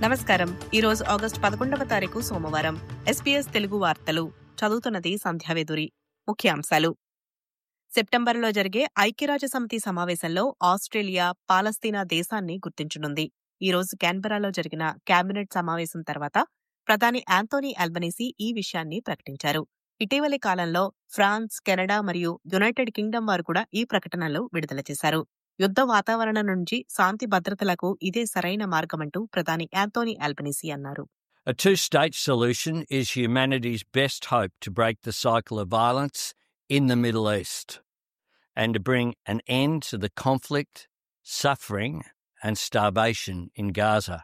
నమస్కారం ఈ రోజు ఆగస్టు పదకొండవ తారీఖు సోమవారం ఎస్పీఎస్ తెలుగు వార్తలు చదువుతున్నది సంధ్యావేదురి ముఖ్యాంశాలు సెప్టెంబర్లో జరిగే ఐక్యరాజ్య సమితి సమావేశంలో ఆస్ట్రేలియా పాలస్తీనా దేశాన్ని గుర్తించనుంది ఈ రోజు క్యాన్బెరాలో జరిగిన కేబినెట్ సమావేశం తర్వాత ప్రధాని యాంతోనీ అల్బనీసీ ఈ విషయాన్ని ప్రకటించారు ఇటీవలి కాలంలో ఫ్రాన్స్ కెనడా మరియు యునైటెడ్ కింగ్డమ్ వారు కూడా ఈ ప్రకటనలు విడుదల చేశారు యుద్ధ వాతావరణం నుంచి శాంతి భద్రతలకు ఇదే సరైన మార్గమంటూ ప్రధాని యాంతోనీ అల్బనీసీ అన్నారు A two state solution is humanity's best hope to break the cycle of violence in the Middle East and to bring an end to the conflict, suffering, and starvation in Gaza.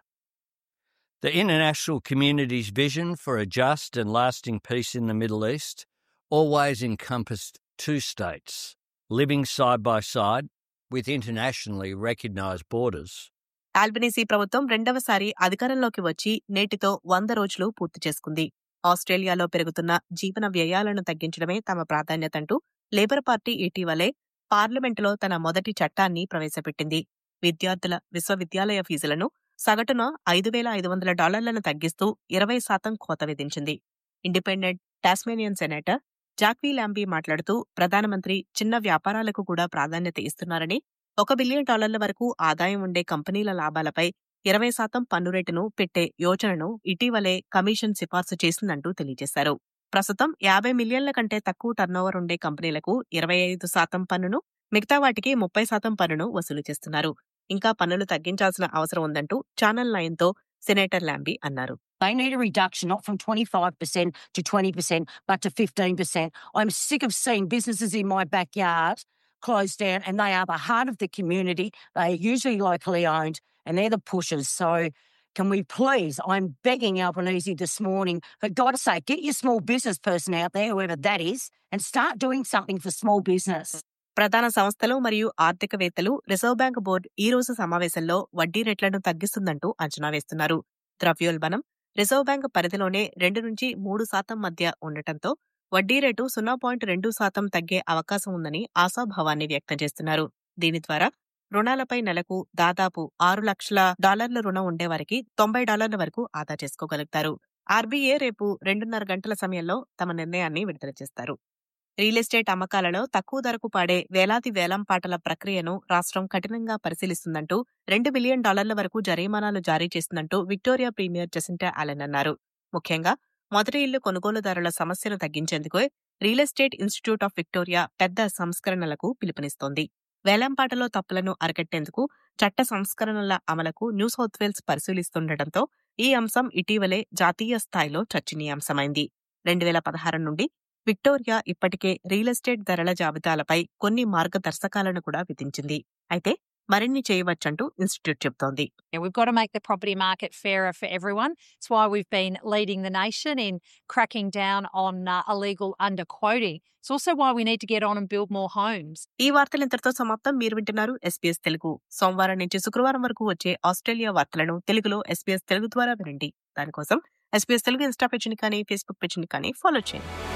The international community's vision for a just and lasting peace in the Middle East always encompassed two states living side by side with internationally recognised borders. Albanese ప్రభుత్వం రెండవసారి అధికారంలోకి వచ్చి నేటితో వంద రోజులు పూర్తి చేసుకుంది ఆస్ట్రేలియాలో పెరుగుతున్న జీవన వ్యయాలను తగ్గించడమే తమ ప్రాధాన్యత అంటూ లేబర్ పార్టీ ఇటీవలే పార్లమెంటులో తన మొదటి చట్టాన్ని ప్రవేశపెట్టింది విద్యార్థుల విశ్వవిద్యాలయ ఫీజులను సగటున ఐదు వేల ఐదు వందల డాలర్లను తగ్గిస్తూ ఇరవై శాతం కోత విధించింది ఇండిపెండెంట్ టాస్మేనియన్ సెనేటర్ జాక్వీ ల్యాంబీ మాట్లాడుతూ ప్రధానమంత్రి చిన్న వ్యాపారాలకు కూడా ప్రాధాన్యత ఇస్తున్నారని ఒక బిలియన్ డాలర్ల వరకు ఆదాయం ఉండే కంపెనీల లాభాలపై ఇరవై శాతం పన్ను రేటును పెట్టే యోజనను ఇటీవలే కమిషన్ సిఫార్సు చేసిందంటూ తెలియజేశారు ప్రస్తుతం యాభై మిలియన్ల కంటే తక్కువ టర్నోవర్ ఉండే కంపెనీలకు ఇరవై ఐదు శాతం పన్నును మిగతా వాటికి ముప్పై శాతం పన్నును వసూలు చేస్తున్నారు ఇంకా పన్నులు తగ్గించాల్సిన అవసరం ఉందంటూ ఛానల్ నైన్తో సెనేటర్ ల్యాంబీ అన్నారు They need a reduction, not from 25% to 20%, but to 15%. I'm sick of seeing businesses in my backyard close down, and they are the heart of the community. They are usually locally owned, and they're the pushers. So, can we please? I'm begging Albanese this morning, for God's sake, get your small business person out there, whoever that is, and start doing something for small business. ప్రధాన సంస్థలు మరియు ఆర్థికవేత్తలు reserve bank board ఈ రోజు సమావేశంలో వడ్డీ రేట్లను తగ్గిస్తుందంటూ అంచనా వేస్తున్నారు ద్రవ్యోల్బణం రిజర్వ్ బ్యాంక్ పరిధిలోనే రెండు నుంచి మూడు శాతం మధ్య ఉండటంతో వడ్డీ రేటు సున్నా పాయింట్ రెండు శాతం తగ్గే అవకాశం ఉందని ఆశాభావాన్ని వ్యక్తం చేస్తున్నారు దీని ద్వారా రుణాలపై నెలకు దాదాపు ఆరు లక్షల డాలర్ల రుణం ఉండేవారికి తొంభై డాలర్ల వరకు ఆదా చేసుకోగలుగుతారు ఆర్బీఏ రేపు రెండున్నర గంటల సమయంలో తమ నిర్ణయాన్ని విడుదల చేస్తారు రియల్ ఎస్టేట్ అమ్మకాలలో తక్కువ ధరకు పాడే వేలాది వేలం పాటల ప్రక్రియను రాష్ట్రం కఠినంగా పరిశీలిస్తుందంటూ రెండు బిలియన్ డాలర్ల వరకు జరిమానాలు జారీ చేస్తుందంటూ విక్టోరియా ప్రీమియర్ జసింటా అలెన్ అన్నారు ముఖ్యంగా మొదటి ఇల్లు కొనుగోలుదారుల సమస్యను తగ్గించేందుకు real estate institute of Victoria పెద్ద సంస్కరణలకు పిలుపునిస్తోంది వేలంపాటలో తప్పులను అరికట్టేందుకు చట్ట సంస్కరణల అమలుకు న్యూ సౌత్ వేల్స్ పరిశీలిస్తుండటంతో ఈ అంశం ఇటీవలే జాతీయ స్థాయిలో చర్చనీయాంశమైంది రెండు వేల పదహారు నుండి విక్టోరియా ఇప్పటికే రియల్ ఎస్టేట్ ధరల జాబితాలపై కొన్ని మార్గదర్శకాలను కూడా విధించింది అయితే మరిన్ని చేయవచ్చంటూ ఇన్స్టిట్యూట్ చెబుతోంది Yeah, we've got to make the property market fairer for everyone. It's why we've been leading the nation in cracking down on uh, illegal underquoting. It's also why we need to get on and build more homes. ఈ వార్తలు ఇంతటితో సమాప్తం మీరు వింటున్నారు SPS Telugu సోమవారం నుంచి శుక్రవారం వరకు వచ్చే ఆస్ట్రేలియా వార్తలను తెలుగులో ఎస్పీఎస్ తెలుగు ద్వారా వినండి దానికోసం ఎస్పీఎస్ తెలుగు ఇన్స్టా పేజ్ని కానీ ఫేస్బుక్ పేజ్ని కానీ ఫాలో చేయండి